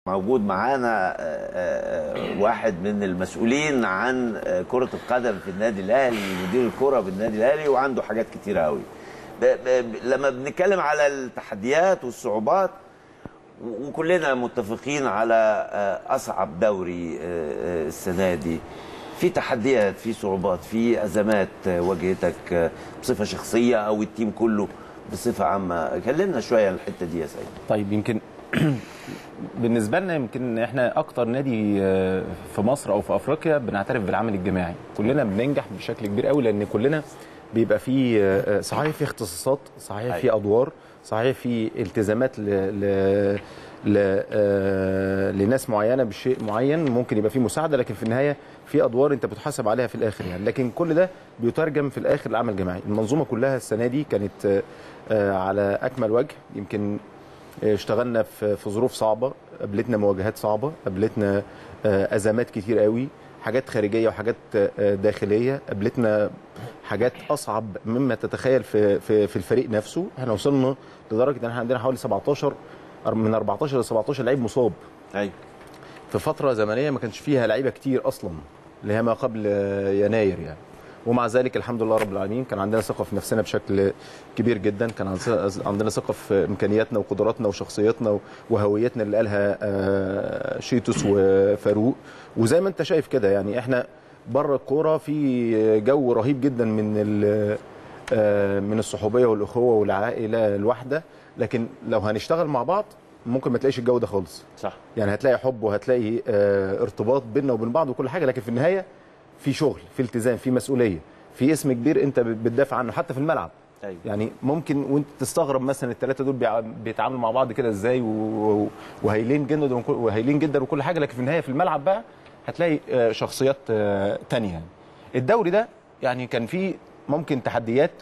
موجود معانا آه، آه، واحد من المسؤولين عن آه، كرة القدم في النادي الأهلي مدير الكرة بالنادي الأهلي وعنده حاجات كتيرة قوي ب- ب- لما بنتكلم على التحديات والصعوبات و- وكلنا متفقين على آه، أصعب دوري آه، آه، السنة دي في تحديات في صعوبات في أزمات آه، واجهتك آه، بصفة شخصية أو التيم كله بصفة عامة كلمنا شوية عن الحتة دي يا سيد طيب يمكن بالنسبه لنا يمكن احنا اكتر نادي آه، في مصر او في افريقيا بنعترف بالعمل الجماعي كلنا بننجح بشكل كبير قوي لان كلنا بيبقى في آه، آه، صحيح في اختصاصات صحيح في ادوار صحيح في التزامات ل... ل... ل... آه، لناس معينه بشيء معين ممكن يبقى في مساعده لكن في النهايه في ادوار انت بتحاسب عليها في الاخر يعني لكن كل ده بيترجم في الاخر لعمل جماعي المنظومه كلها السنه دي كانت آه، آه، على اكمل وجه يمكن اشتغلنا في في ظروف صعبه قابلتنا مواجهات صعبه قابلتنا آه، ازمات كتير قوي حاجات خارجيه وحاجات آه، داخليه قابلتنا حاجات اصعب مما تتخيل في في في الفريق نفسه احنا وصلنا لدرجه ان احنا عندنا حوالي 17 من 14 ل 17 لعيب مصاب أيوة في فتره زمنيه ما كانش فيها لعيبه كتير اصلا اللي هي ما قبل آه، يناير يعني ومع ذلك الحمد لله رب العالمين كان عندنا ثقه في نفسنا بشكل كبير جدا كان عن- عندنا ثقه في امكانياتنا وقدراتنا وشخصيتنا وهويتنا اللي قالها آه، شيتوس وفاروق وزي ما انت شايف كده يعني احنا بره الكوره في جو رهيب جدا من ال- آه، من الصحوبيه والاخوه والعائله الواحده لكن لو هنشتغل مع بعض ممكن ما تلاقيش الجو ده خالص صح يعني هتلاقي حب وهتلاقي آه، ارتباط بيننا وبين بعض وكل حاجه لكن في النهايه في شغل في التزام في مسؤوليه في اسم كبير انت بتدافع عنه حتى في الملعب أيوة. يعني ممكن وانت تستغرب مثلا الثلاثه دول بيع- بيتعاملوا مع بعض كده ازاي و- وهايلين جدا وكل- وهايلين جدا وكل حاجه لكن في النهايه في الملعب بقى هتلاقي آه، شخصيات آه، تانية يعني. الدوري ده يعني كان فيه ممكن تحديات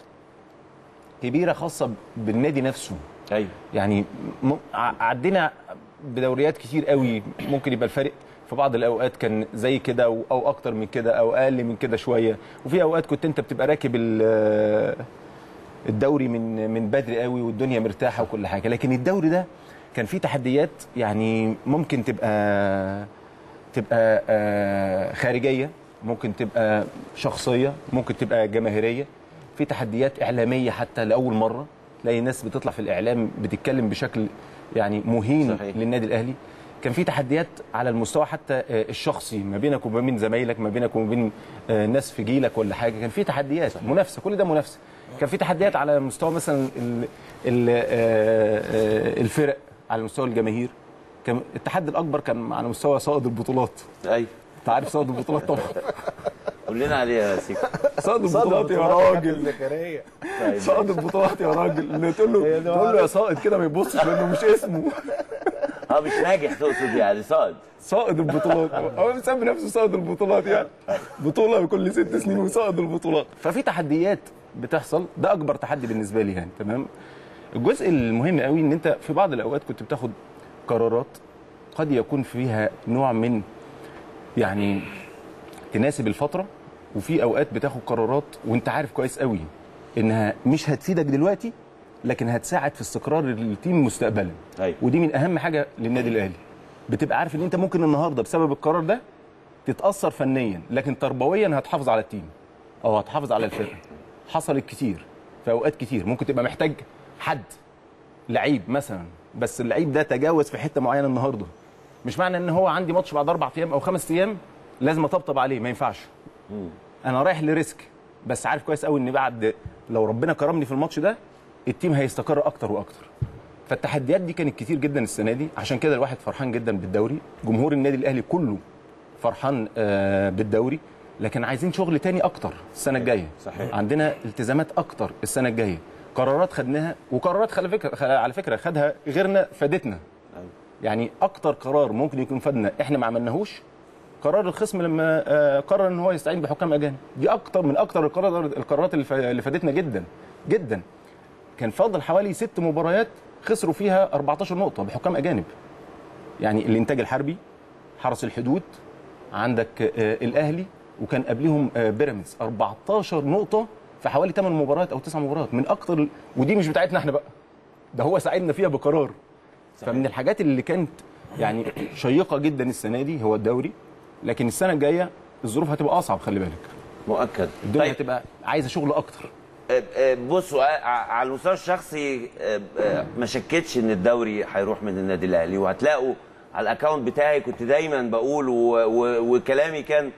كبيره خاصه بالنادي نفسه أيوة يعني م- ع- عدينا بدوريات كتير قوي ممكن يبقى الفرق في بعض الاوقات كان زي كده او أو اكتر من كده او اقل من كده شويه وفي اوقات كنت انت بتبقى راكب ال- الدوري من من بدري قوي والدنيا مرتاحه وكل حاجه لكن الدوري ده كان فيه تحديات يعني ممكن تبقى تبقى آه، خارجيه ممكن تبقى شخصيه ممكن تبقى جماهيريه في تحديات اعلاميه حتى لاول مره تلاقي ناس بتطلع في الاعلام بتتكلم بشكل يعني مهين صحيح. للنادي الاهلي كان في تحديات على المستوى حتى آه، الشخصي ما بينك وما بين زمايلك ما بينك وما بين آه، ناس في جيلك ولا حاجه كان في تحديات منافسه كل ده منافسه كان في تحديات على مستوى مثلا ال- ال- آه، آه، الفرق على مستوى الجماهير كان التحدي الاكبر كان على مستوى صائد البطولات أيوة انت عارف صائد البطولات طبعا قلنا عليها يا سيكو صائد البطولات يا راجل زكريا طيب صائد البطولات يا راجل اللي تقول له تقول له يا صائد كده ما يبصش لانه مش اسمه اه مش ناجح تقصد يعني صاد صائد البطولات هو مسمي نفسه صائد البطولات يعني بطوله كل ست سنين وصائد البطولات ففي تحديات بتحصل ده اكبر تحدي بالنسبه لي يعني تمام الجزء المهم قوي ان انت في بعض الاوقات كنت بتاخد قرارات قد يكون فيها نوع من يعني تناسب الفتره وفي اوقات بتاخد قرارات وانت عارف كويس قوي انها مش هتفيدك دلوقتي لكن هتساعد في استقرار التيم مستقبلا أيوة. ودي من اهم حاجه للنادي الاهلي بتبقى عارف ان انت ممكن النهارده بسبب القرار ده تتاثر فنيا لكن تربويا هتحافظ على التيم او هتحافظ على الفرقه حصلت كتير في اوقات كتير ممكن تبقى محتاج حد لعيب مثلا بس اللعيب ده تجاوز في حته معينه النهارده مش معنى ان هو عندي ماتش بعد اربع ايام او خمس ايام لازم اطبطب عليه ما ينفعش انا رايح لريسك بس عارف كويس قوي ان بعد لو ربنا كرمني في الماتش ده التيم هيستقر اكتر واكتر فالتحديات دي كانت كتير جدا السنه دي عشان كده الواحد فرحان جدا بالدوري جمهور النادي الاهلي كله فرحان آه، بالدوري لكن عايزين شغل تاني اكتر السنه الجايه صحيح. عندنا التزامات اكتر السنه الجايه قرارات خدناها وقرارات على فكره خ- على فكره خدها غيرنا فادتنا يعني اكتر قرار ممكن يكون فادنا احنا ما عملناهوش قرار الخصم لما آه، قرر ان هو يستعين بحكام اجانب دي اكتر من اكتر القرار القرارات اللي ف- اللي فادتنا جدا جدا كان فاضل حوالي ست مباريات خسروا فيها 14 نقطه بحكام اجانب يعني الانتاج الحربي حرس الحدود عندك آه، الاهلي وكان قبلهم آه، بيراميدز 14 نقطه في حوالي 8 مباريات او 9 مباريات من اكتر ودي مش بتاعتنا احنا بقى ده هو ساعدنا فيها بقرار فمن الحاجات اللي كانت يعني شيقه جدا السنه دي هو الدوري لكن السنه الجايه الظروف هتبقى اصعب خلي بالك مؤكد الدنيا طيب هتبقى عايزه شغل اكتر آه، آه، بصوا آه، على المستوى الشخصي آه، آه، ما شكتش ان الدوري هيروح من النادي الاهلي وهتلاقوا على الاكونت بتاعي كنت دايما بقول و- و- وكلامي كان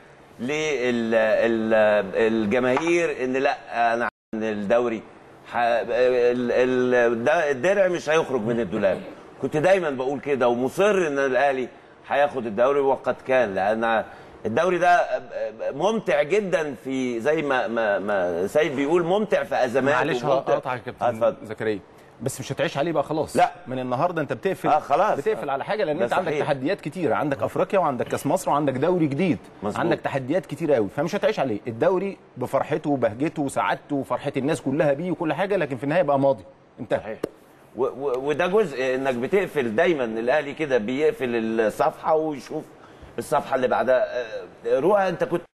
للجماهير ان لا انا عن الدوري ح- ال- ال- ده- الدرع مش هيخرج من الدولاب كنت دايما بقول كده ومصر ان الاهلي هياخد الدوري وقد كان لان الدوري ده ممتع جدا في زي ما ما, ما سيد بيقول ممتع في ازمات معلش وممتع- هقطعك يا آه، كابتن اتفضل زكريا بس مش هتعيش عليه بقى خلاص لا. من النهارده انت بتقفل آه، خلاص. بتقفل على حاجه لان ده انت عندك صحيح. تحديات كتيره عندك افريقيا وعندك كاس مصر وعندك دوري جديد مظبوط. عندك تحديات كتيره قوي فمش هتعيش عليه الدوري بفرحته وبهجته وسعادته وفرحه الناس كلها بيه وكل حاجه لكن في النهايه بقى ماضي انتهى صحيح و- و- وده جزء انك بتقفل دايما الاهلي كده بيقفل الصفحه ويشوف الصفحه اللي بعدها آه، روح انت كنت